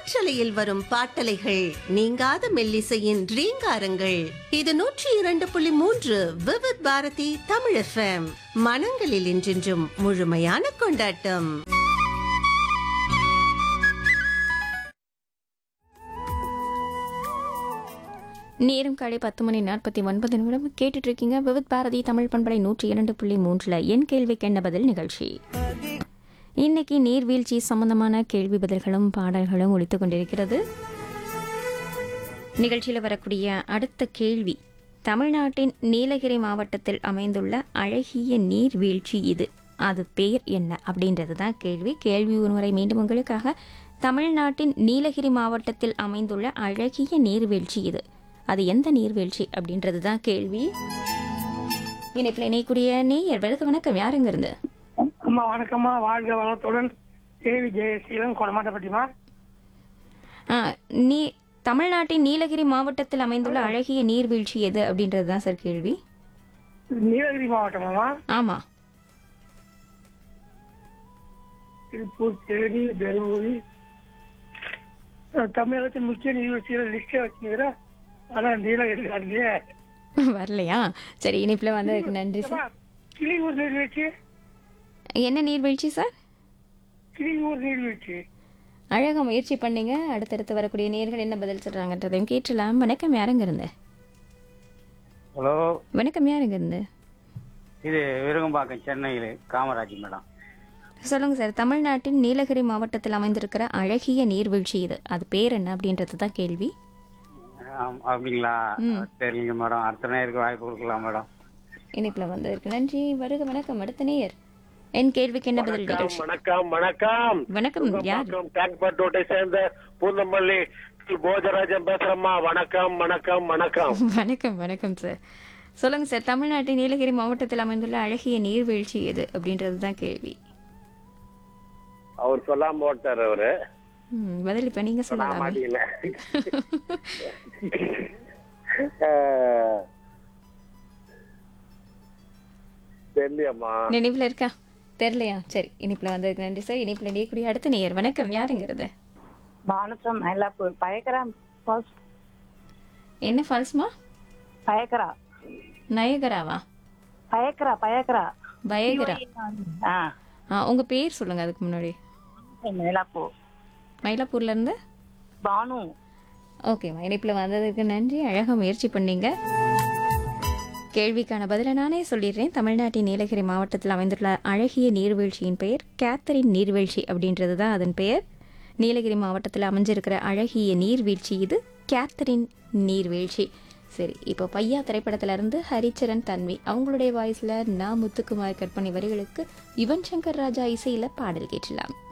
காற்றலையில் வரும் பாட்டலைகள் நீங்காத மெல்லிசையின் ரீங்காரங்கள் இது நூற்றி இரண்டு புள்ளி மூன்று விவித் பாரதி தமிழ் எஃப்எம் மனங்களில் இன்றென்றும் முழுமையான கொண்டாட்டம் நேரம் காலை பத்து மணி நாற்பத்தி ஒன்பது நிமிடம் கேட்டுட்டு இருக்கீங்க விவித் பாரதி தமிழ் பண்பலை நூற்றி இரண்டு புள்ளி மூன்றுல என் கேள்விக்கு என்ன பதில் நிகழ்ச்சி இன்னைக்கு நீர்வீழ்ச்சி சம்பந்தமான கேள்வி பதில்களும் பாடல்களும் ஒழித்துக் கொண்டிருக்கிறது நிகழ்ச்சியில் வரக்கூடிய அடுத்த கேள்வி தமிழ்நாட்டின் நீலகிரி மாவட்டத்தில் அமைந்துள்ள அழகிய நீர்வீழ்ச்சி இது அது பெயர் என்ன அப்படின்றது தான் கேள்வி கேள்வி ஒருமுறை மீண்டும் உங்களுக்காக தமிழ்நாட்டின் நீலகிரி மாவட்டத்தில் அமைந்துள்ள அழகிய நீர்வீழ்ச்சி இது அது எந்த நீர்வீழ்ச்சி அப்படின்றது தான் கேள்வி இணைப்பில் இணையக்கூடிய நேயர் வணக்கம் வணக்கம் யாருங்க இருந்து அம்மா வணக்கம்மா வாழ்க வளத்துடன் தேவி ஜெயசீலன் கொடமாட்டப்பட்டிமா ஆ, நீ தமிழ்நாட்டின் நீலகிரி மாவட்டத்தில் அமைந்துள்ள அழகிய நீர்வீழ்ச்சி எது அப்படின்றது தான் சார் கேள்வி நீலகிரி மாவட்டமாமா ஆமா திருப்பூர் தேனி தருமபுரி அஹ், தமிழகத்தின் முக்கிய நீர்வீழ்ச்சிகளை லிஸ்டே வச்சுக்கிறேன் ஆனா நீலகிரி காட்டிலேயே வரலையா சரி இணைப்பில் வந்ததுக்கு நன்றி சார் கிளியூர் நீர்வீழ்ச்சி என்ன நீர்வீழ்ச்சி சார் கிளியூர் நீர்வீழ்ச்சி அழகா முயற்சி பண்ணீங்க அடுத்தடுத்து வரக்கூடிய நேர்கள் என்ன பதில் சொல்றாங்கன்றதையும் கேட்டலாம் வணக்கம் யாருங்க இருந்து ஹலோ வணக்கம் யாருங்க இருந்து இது விருகம்பாக்கம் சென்னையில் காமராஜ் மேடம் சொல்லுங்க சார் தமிழ்நாட்டின் நீலகிரி மாவட்டத்தில் அமைந்திருக்கிற அழகிய நீர்வீழ்ச்சி இது அது பேர் என்ன அப்படின்றது தான் கேள்வி ஆம், அப்படிங்களா சரிங்க மேடம் அடுத்த நேருக்கு வாய்ப்பு கொடுக்கலாம் மேடம் இணைப்பில் வந்ததற்கு நன்றி வருக வணக்கம் அடுத்த நேயர் என் கேள்விக்கு என்ன பதில் நிகழ்ச்சி வணக்கம் வணக்கம் வணக்கம் யார் வணக்கம் டேங்க்பட்டோட்டை சேர்ந்த பூந்தமல்லி போஜராஜன் பேசுறேம்மா வணக்கம் வணக்கம் வணக்கம் வணக்கம் வணக்கம் சார் சொல்லுங்க சார் தமிழ்நாட்டின் நீலகிரி மாவட்டத்தில் அமைந்துள்ள அழகிய நீர்வீழ்ச்சி எது அப்படின்றது தான் கேள்வி அவர் சொல்லாம போட்டார் அவரு ம், பதில் இப்ப நீங்க நான் சொல்லலாமே மாட்டீங்களே அஹ், தெரியலையம்மா நினைவுல இருக்கா தெரியலையா சரி இனிப்புல வந்ததுக்கு நன்றி சார் இனிப்புல இணையக்கூடிய அடுத்த நேயர் வணக்கம் யாருங்கிறது மானசம் மயிலாப்பூர் பயக்கரா ஃபால்ஸ் என்ன ஃபால்ஸ்மா பயக்கரா நயகராவா பயக்கரா பயக்கரா பயகரா ஆ ஆ உங்க பேர் சொல்லுங்க அதுக்கு முன்னாடி மயிலாப்பூர் மயிலாப்பூர்ல இருந்து பானு ஓகேம்மா இணைப்பில் வந்ததுக்கு நன்றி அழகாக முயற்சி பண்ணீங்க கேள்விக்கான பதிலை நானே சொல்லிடுறேன் தமிழ்நாட்டின் நீலகிரி மாவட்டத்தில் அமைந்துள்ள அழகிய நீர்வீழ்ச்சியின் பெயர் கேத்தரின் நீர்வீழ்ச்சி அப்படின்றது தான் அதன் பெயர் நீலகிரி மாவட்டத்தில் அமைஞ்சிருக்கிற அழகிய நீர்வீழ்ச்சி இது கேத்தரின் நீர்வீழ்ச்சி சரி இப்போ பையா திரைப்படத்துல இருந்து ஹரிச்சரன் தன்வி அவங்களுடைய வாய்ஸில் நான் முத்துக்குமார் கற்பனை வரிகளுக்கு யுவன் சங்கர் ராஜா இசையில் பாடல் கேட்டலாம்